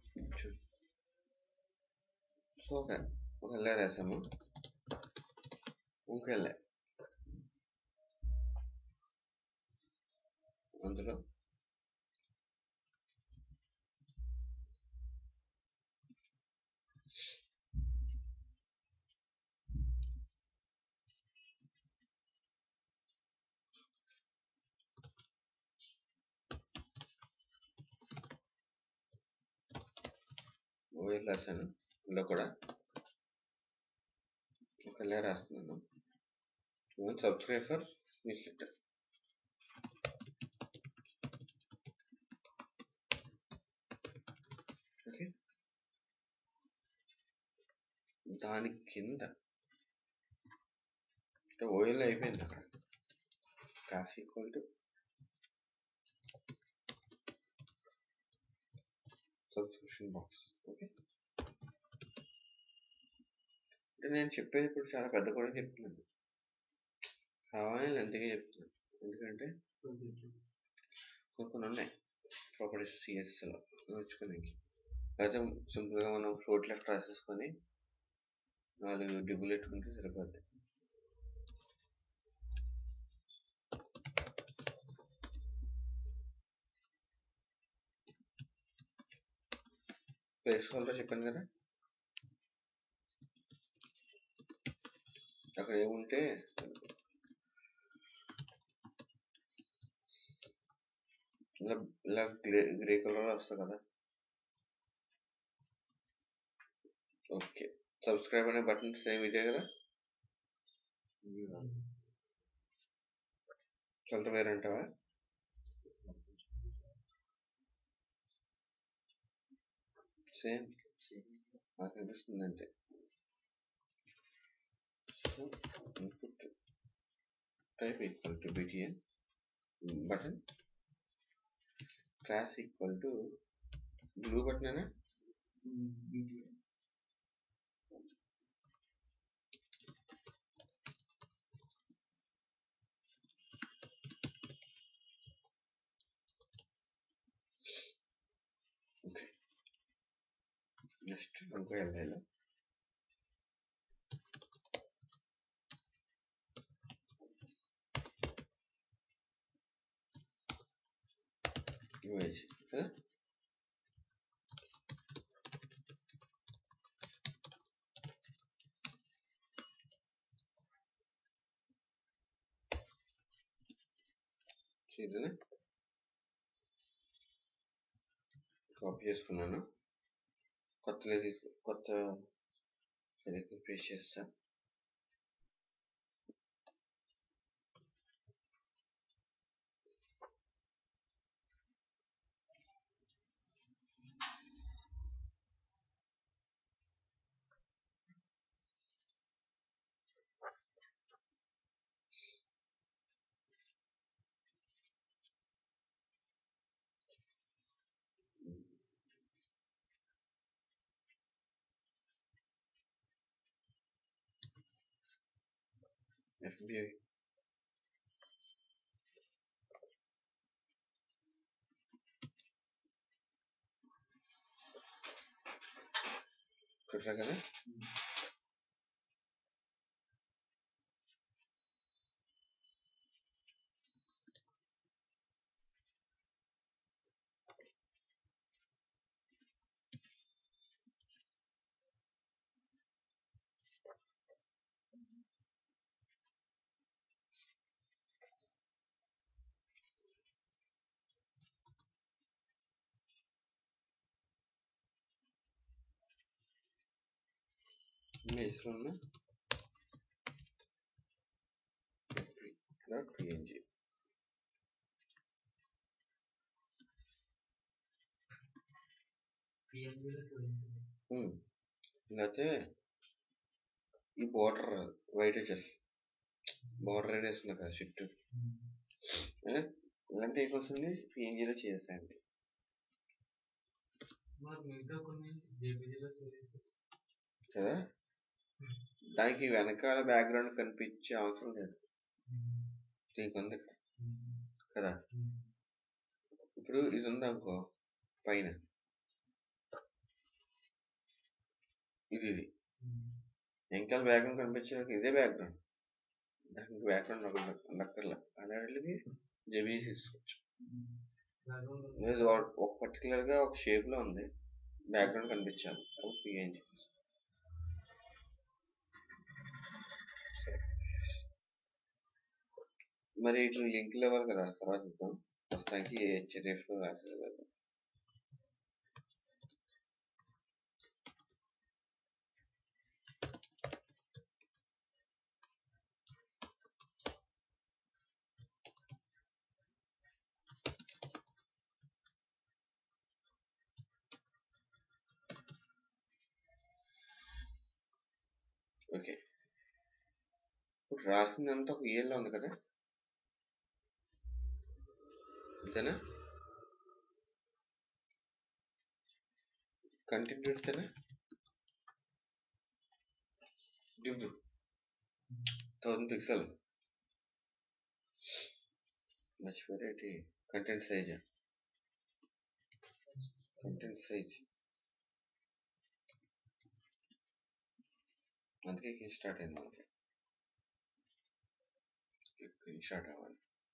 చూడు సో ఒక ఒక ఎల్ల రాసాము ఇంకో ఎల్ల అందులో ఓఎల్ రాశాను ఇందులో కూడా ఒక ఎల్ల రాస్తున్నాను subscribe for newsletter okay దాని కింద ఓఎల్ అయిపోయింది అక్కడ class equal to subscription box okay అంటే నేను చెప్పేది ఇప్పుడు చాలా పెద్ద కూడా చెప్తున్నాను కావాలని లెంత్గా చెప్తున్నాను ఎందుకంటే కొన్ని కొన్ని ఉన్నాయి ప్రాపర్టీస్ సిఎస్లో నేర్చుకోడానికి అయితే సింపుల్గా మనం ఫ్లోట్ లెఫ్ట్ రాసేసుకొని నాలుగు డిబుల్ పెట్టుకుంటే సరిపోద్ది ప్లేస్ హోల్డర్ చెప్పాను కదా అక్కడ ఏముంటే ఇలా ఇలా గ్రే గ్రే కలర్ వస్తుంది కదా ఓకే సబ్స్క్రైబ్ అనే బటన్ సేమ్ ఇదే కదా కలర్ వేరే అంటావా సేమ్ నాకు అనిపిస్తుంది అంతే so input type equal to btn button class equal to blue button అయినా ఓకే నెక్స్ట్ ఇంకో వెళ్ళాలి ఇమేజ్ కదా ఇదేనా కాపీ చేసుకున్నాను కొత్తగా తీసుకు కొత్త సెలెక్ట్ పేస్ట్ చేస్తా FBI చూసా కదా ఇమేజ్ లో ఉన్న డాట్ పిఎన్జి లేకపోతే ఈ బోర్డర్ వైట్ వచ్చేసి బోర్డర్ రేట్ వేస్తుంది కదా చుట్టూ ఇలాంటి వస్తుంది పిఎన్జిలో చేసేయండి కదా దానికి వెనకాల బ్యాక్గ్రౌండ్ కనిపించే అవసరం లేదు దీనికి ఉంది ఇక్కడ కదా ఇప్పుడు ఇది ఉంది అనుకో పైన ఇది ఇది వెనకాల బ్యాక్గ్రౌండ్ కనిపించడానికి ఇదే బ్యాక్గ్రౌండ్ దానికి బ్యాక్గ్రౌండ్ ఉండక్కర్లా అలాంటివి జబీ తీసుకోవచ్చు లేదు వా- ఒక పర్టికులర్ గా ఒక షేప్ లో ఉంది బ్యాక్గ్రౌండ్ కనిపించాలి అప్పుడు పిఎన్జి మరి ఇట్లా లింకులు ఇవ్వాలి కదా తర్వాత చూద్దాం ప్రస్తుతానికి హెచ్డిఎఫ్ లో రాసేది కదా ఓకే ఇప్పుడు రాసిందంతా ఒక ఇయర్లో ఉంది కదా అంతేనా కంటెంట్ పెడితేనే డివ్ థౌసండ్ పిక్సెల్ మర్చిపోయేటి కంటెంట్ సైజ్ కంటెంట్ సైజ్ అందుకే కింద స్టార్ట్ అయింది మనకి కింద స్టార్ట్ అవ్వాలి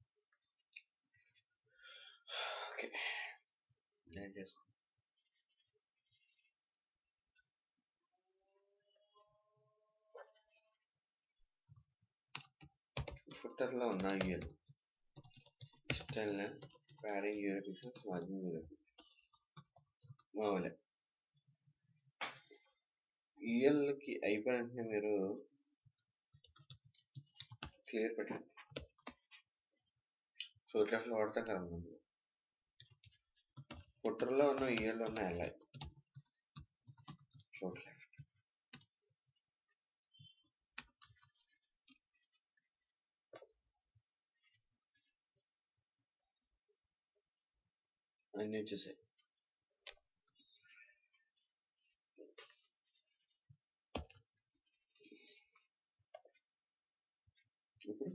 ఓకే నేను చేసుకో ఫుట్టర్లో ఉన్న ఇయర్ style padding zero pixels margin zero pixels మామూలే ఈఎల్కి అయిపోయిన వెంటనే మీరు క్లియర్ పెట్టండి ఫోటోగ్రాఫ్లో వాడతాం కదా మనం ఫుట్టర్లో ఉన్న ఈఎల్లో ఉన్న ఎల్ఐ ఫోటో లెఫ్ట్ అన్నీ వచ్చేసాయి ఇప్పుడు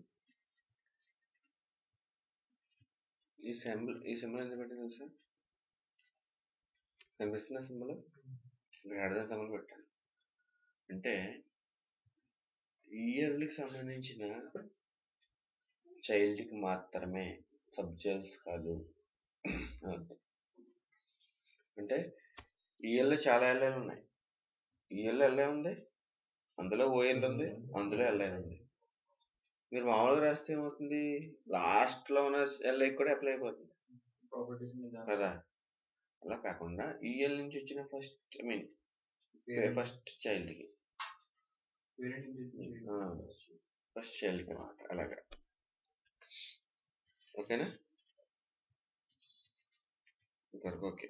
ఈ సింబల్ ఈ సింబల్ ఎందుకు పెట్టాను తెలుసా కనిపిస్తుందా సింబల్ ఇక్కడ అర్థం సింబల్ పెట్టాను అంటే ఈఎల్కి సంబంధించిన చైల్డ్కి మాత్రమే సబ్జెక్ట్స్ కాదు అర్థం. అంటే ఈఎల్లో చాలా ఎల్ఐలు ఉన్నాయి ఈఎల్లో ఎల్ఐ ఉంది అందులో ఓఎల్ ఉంది అందులో ఎల్ఐ ఉంది మీరు మామూలుగా రాస్తే ఏమవుతుంది లాస్ట్ లో ఉన్న ఎల్ఐ కూడా అప్లై అయిపోతుంది ప్రాపర్టీస్ మీద కదా అలా కాకుండా ఈఎల్ నుంచి వచ్చిన first I mean first child కి పేరెంట్ ఆ. ఫస్ట్ చైల్డ్ కి అనమాట అలాగా ఓకేనా ఇంతవరకు ఓకే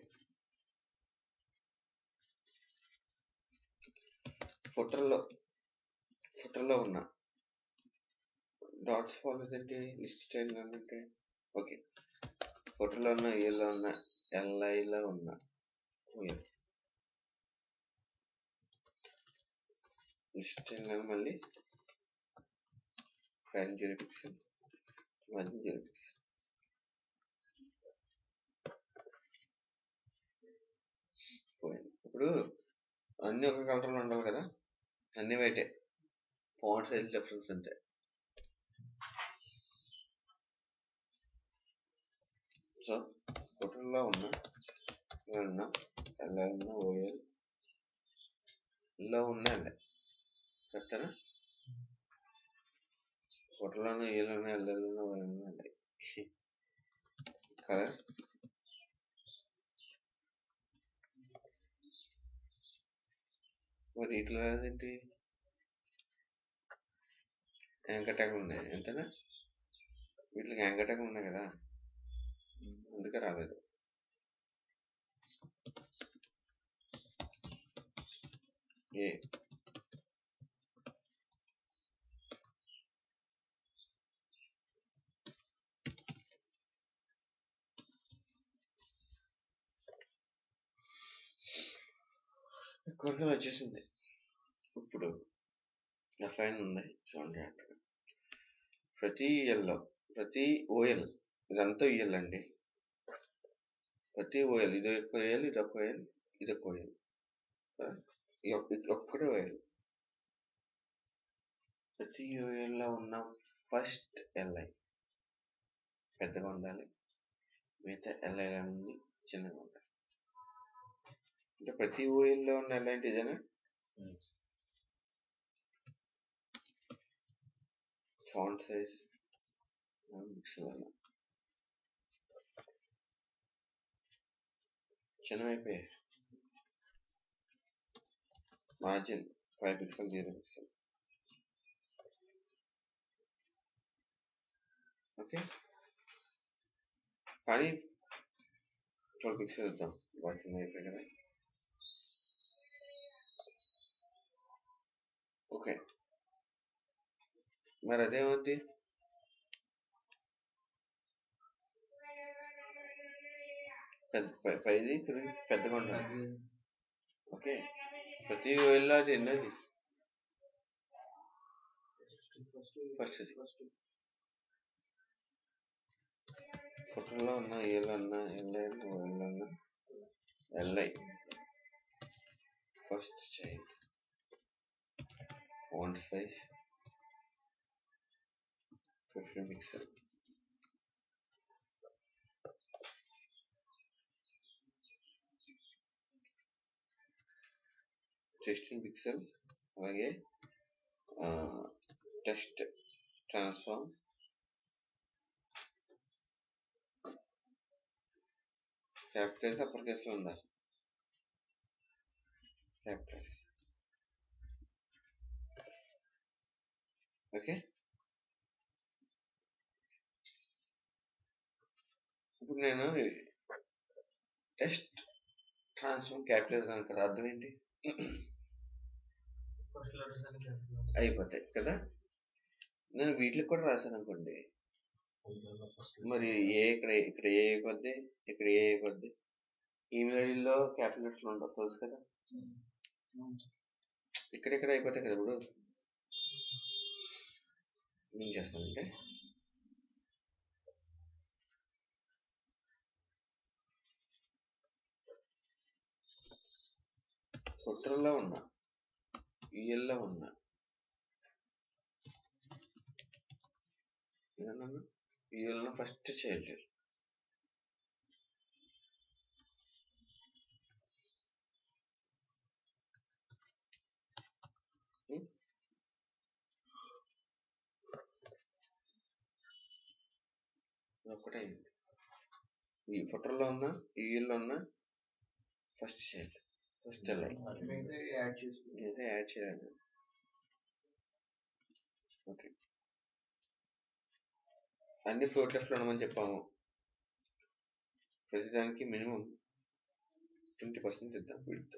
ఫుటర్లో ఫుటర్లో ఉన్న డాట్స్ ఫాలోస్ ఏంటి లిస్ట్ స్టైల్ అంటే ఓకే ఫోటోలో ఉన్న ఏలో ఉన్న ఎల్ఐలో ఉన్న లిస్ట్ స్టైల్ మళ్ళీ ప్యాన్ జీరో పిక్సెల్ మధ్య జీరో పిక్సెల్ పోయింది ఇప్పుడు అన్ని ఒక కలర్లో ఉండాలి కదా అన్ని వైటే ఫాంట్ సైజ్ డిఫరెన్స్ అంతే సో ఫోటోలో ఉన్న ఉన్న ఎలా ఉన్న ఓఎల్ లో ఉన్న ఎల్ఐ కరెక్టేనా ఫోటోలోనే ఏలోనే ఎల్ఎల్లోనే ఓఎల్ ఎల్ఐ కలర్ మరి ఇట్లా ఏంటి యాంకర్ ట్యాగ్ ఉన్నాయి అంతేనా వీటికి యాంకర్ ట్యాగ్ ఉన్నాయి కదా అందుకే రాలేదు ఏ ఎక్కువగా వచ్చేసింది ఇప్పుడు రసాయనం ఉంది చూడండి జాగ్రత్తగా ప్రతి ఎల్లో ప్రతి ఓఎల్ ఇదంతా ఇఎల్ అండి ప్రతి ఓఎల్ ఇది ఒక ఓఎల్ ఇది ఒక ఓఎల్ ఇది ఒక ఓఎల్ ఈ ఒక్క- ఇది ఒక్కటే వైర్ ప్రతి యూఎల్లో ఉన్న ఫస్ట్ ఎల్ఐ పెద్దగా ఉండాలి మిగతా ఎల్ఐలన్నీ చిన్నగా ఉండాలి అంటే ప్రతి ఊయల్లో ఉన్న ఎల్ఐ అంటే ఇదేనా ఫాంట్ సైజ్ మిక్స్ వల్ల చిన్నవైపోయాయి margin five pixel zero pixel okay కానీ ట్వెల్వ్ పిక్సెల్ ఇద్దాం బాగా చిన్న అయిపోయాయి కదా ఓకే మరి అదేమవుద్ది పెద్ద పై- పైది కిందది పెద్దగా ఉండాలి ఓకే ప్రతి వేళ అది ఎన్నది ఫస్ట్ అది ఫోటోలో ఉన్న ఏళ్ళు ఉన్న ఎల్ఐ ఓఎల్ ఉన్న LI first child font size fifteen pixel sixteen pixel అలాగే టెస్ట్ ట్రాన్స్ఫార్మ్ క్యాపిటల్స్ అప్పర్ కేసులో ఉందా క్యాపిటల్స్ ఓకే ఇప్పుడు నేను టెస్ట్ ట్రాన్స్ఫార్మ్ క్యాపిటల్స్ అని కదా అర్థం ఏంటి ఫస్ట్ లెటర్స్ అని అయిపోతాయి కదా నేను వీటికి కూడా రాశాను అనుకోండి మరి ఏ ఇక్కడ ఇక్కడ ఏ అయిపోద్ది ఇక్కడ ఏ అయిపోద్ది ఈమెయిల్ ఐడిలో క్యాపిటల్ లెటర్లు ఉండవు తెలుసు కదా ఇక్కడెక్కడ అయిపోతాయి కదా ఇప్పుడు ఏం చేస్తానంటే ఫుటర్లో ఉన్నా ఈఎల్లో ఉన్నా ఏమన్నా ఈఎల్లో ఫస్ట్ చైల్డ్ ఒక్కటే అయింది ఈ ఫుటర్లో ఉన్న ఈఎల్లో ఉన్న ఫస్ట్ చైల్డ్ ఫస్ట్ ఎల్ఐ మిగతా యాడ్ చేసుకుంటాం అయితే యాడ్ చేయాలి ఓకే అన్ని ఫ్లోట్ లెఫ్ట్లో ఉండమని చెప్పాము ప్రతిదానికి మినిమం ట్వంటీ పర్సెంట్ ఇద్దాం విడ్త్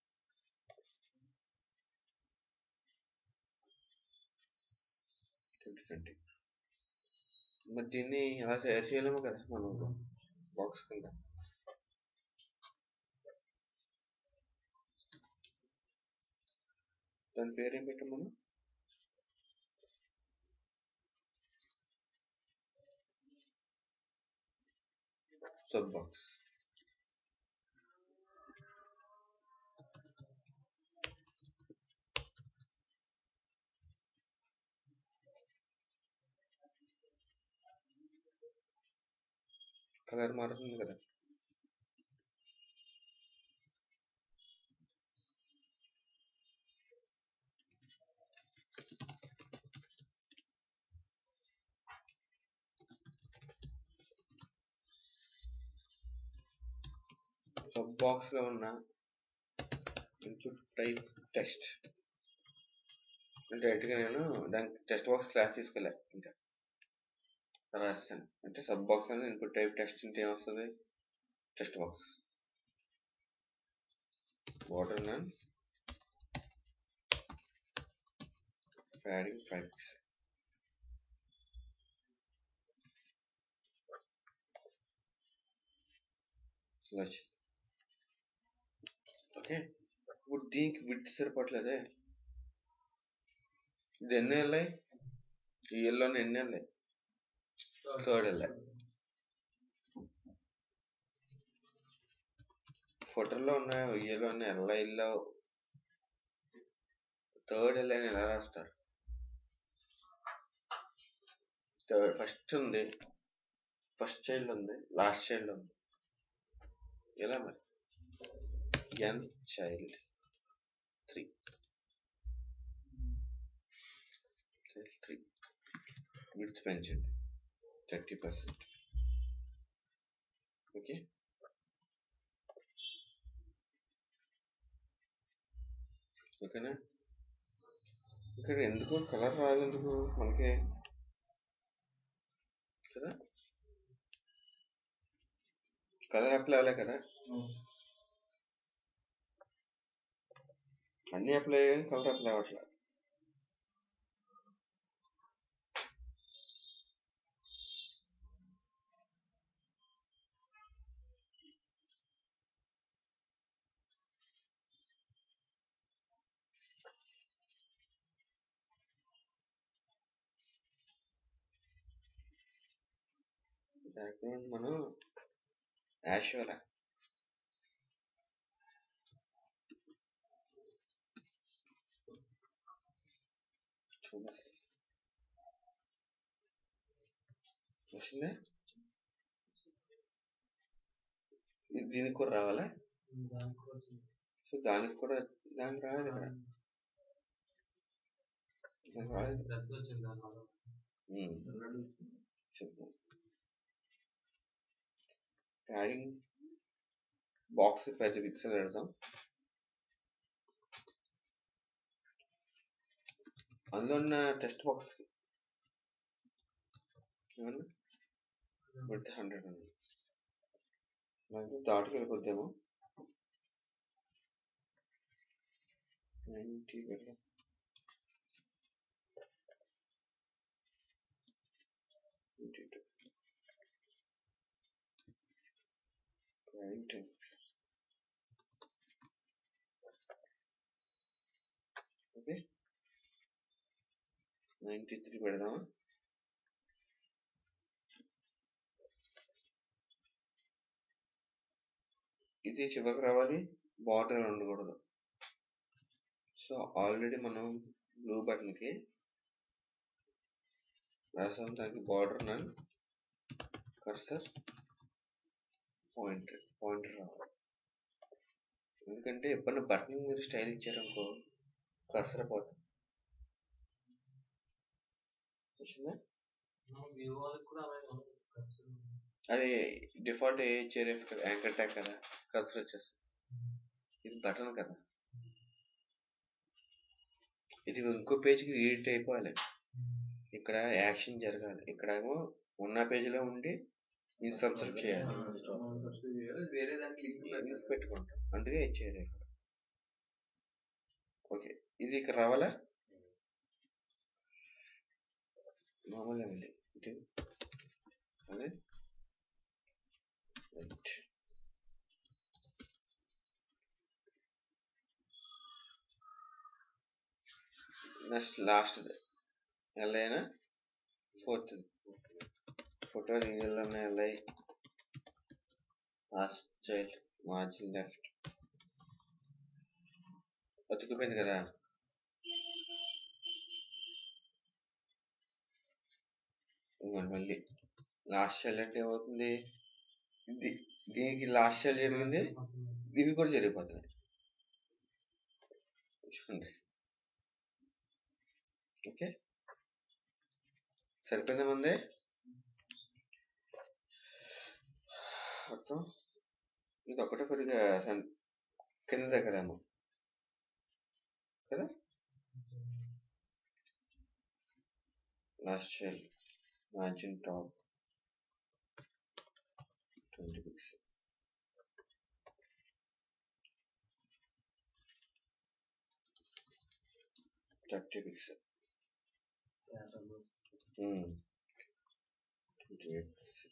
ట్వంటీ ట్వంటీ మరి దీన్ని అలా తయారు చేయలేము కదా మనం బాక్స్ కింద దాని పేరు ఏం పెట్టాం మనం సబ్ బాక్స్ కలర్ మారుతుంది కదా సబ్ బాక్స్ లో ఉన్న ఇన్పుట్ టైప్ టెక్స్ట్ అంటే డైరెక్ట్గా నేను దానికి టెక్స్ట్ బాక్స్ క్లాస్ తీసుకోలే ఇంకా రాస్తాను అంటే సబ్ బాక్స్ అనేది ఇన్పుట్ టైప్ టెక్స్ట్ అంటే ఏమొస్తుంది text box border none padding five pixel ఇలా వచ్చింది ఓకే ఇప్పుడు దీనికి విత్ సరిపట్లేదే ఇది ఎన్ని వెళ్ళాయి ఈ ఎల్లోనే ఎన్ని వెళ్ళాయి థర్డ్ వెళ్ళాయి ఫోటోలో ఉన్న ఇయ్యలో ఉన్న ఎల్ఐలో థర్డ్ లైన్ ఎలా రాస్తారు థర్డ్ ఫస్ట్ ఉంది ఫస్ట్ చైల్డ్ ఉంది లాస్ట్ చైల్డ్ ఉంది ఎలా మరి N child three child three width పెంచండి థర్టీ పర్సెంట్ ఓకే ఓకేనా ఇక్కడ ఎందుకు కలర్ రాదు ఎందుకు మనకి కదా కలర్ అప్లై అవ్వలే కదా అన్ని అప్లై అయ్యాయి కలర్ అప్లై అవ్వట్లే బ్యాక్గ్రౌండ్ మనం యాష్ వల్ల చూడండి వచ్చిందా ఇది దీనికి కూడా రావాలా సో దానికి కూడా దానికి రావాలి ఇక్కడ దానికి రాలేదు ఉమ్. చెప్పు ప్యాడింగ్ బాక్స్ పెద్ద పిక్సెల్ పెడదాం అందులో ఉన్న టెక్స్ట్ బాక్స్ ఏమన్నా పెడితే హండ్రెడ్ ఉంది నాకు దాటికి వెళ్ళిపోద్దేమో నైంటీ పెడదాం twenty two point okay ninety three పెడదామా ఇది చివరికి రావాలి బార్డర్ ఉండకూడదు సో ఆల్రెడీ మనం బ్లూ బటన్కి రాసాం దానికి border none cursor pointer pointer రావాలి ఎందుకంటే ఎప్పుడైనా బటన్ మీరు స్టైల్ ఇచ్చారనుకో కర్సర్ పోతుంది వచ్చిందా అది డిఫాల్ట్ ఏ ఇచ్చారు యాంకర్ ట్యాగ్ కదా కర్సర్ వచ్చేస్తుంది ఇది బటన్ కదా ఇది ఇంకో పేజ్కి రీడ్ అయిపోవాలి ఇక్కడ యాక్షన్ జరగాలి ఇక్కడేమో ఉన్న పేజీలో ఉండి ఇది సబ్స్క్రైబ్ చేయాలి వేరే దానికి లింక్ పెట్టుకుంటాం అందుకే ఇచ్చారు ఇక్కడ ఓకే ఇది ఇక్కడ రావాలా మామూలుగా ఉంది ఇది అదే రైట్ నెక్స్ట్ లాస్ట్ ఎల్ఐనా ఫోర్త్ ఫోటో రీజన్లోనే LI last child margin left బతుకుపోయింది కదా ఇంకోటి మళ్ళీ లాస్ట్ చైల్డ్ అంటే ఏమవుతుంది ఇది దీనికి లాస్ట్ చైల్డ్ జరిగింది ఇవి కూడా జరిగిపోతున్నాయి చూడండి ఓకే సరిపోయిందా మంది మొత్తం ఇది ఒకటే కొద్దిగా సన్ కింద దగ్గరేమో కదా లాస్ట్ షెల్ margin top twenty pix thirty pix twenty eight pix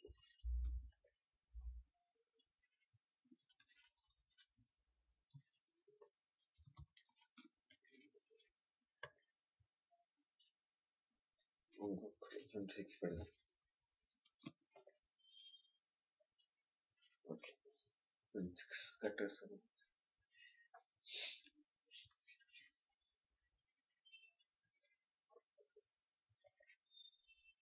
ఇంకొక ట్వంటీ సిక్స్ పెడదాం ఓకే ట్వంటీ సిక్స్ కట్టేస్తాను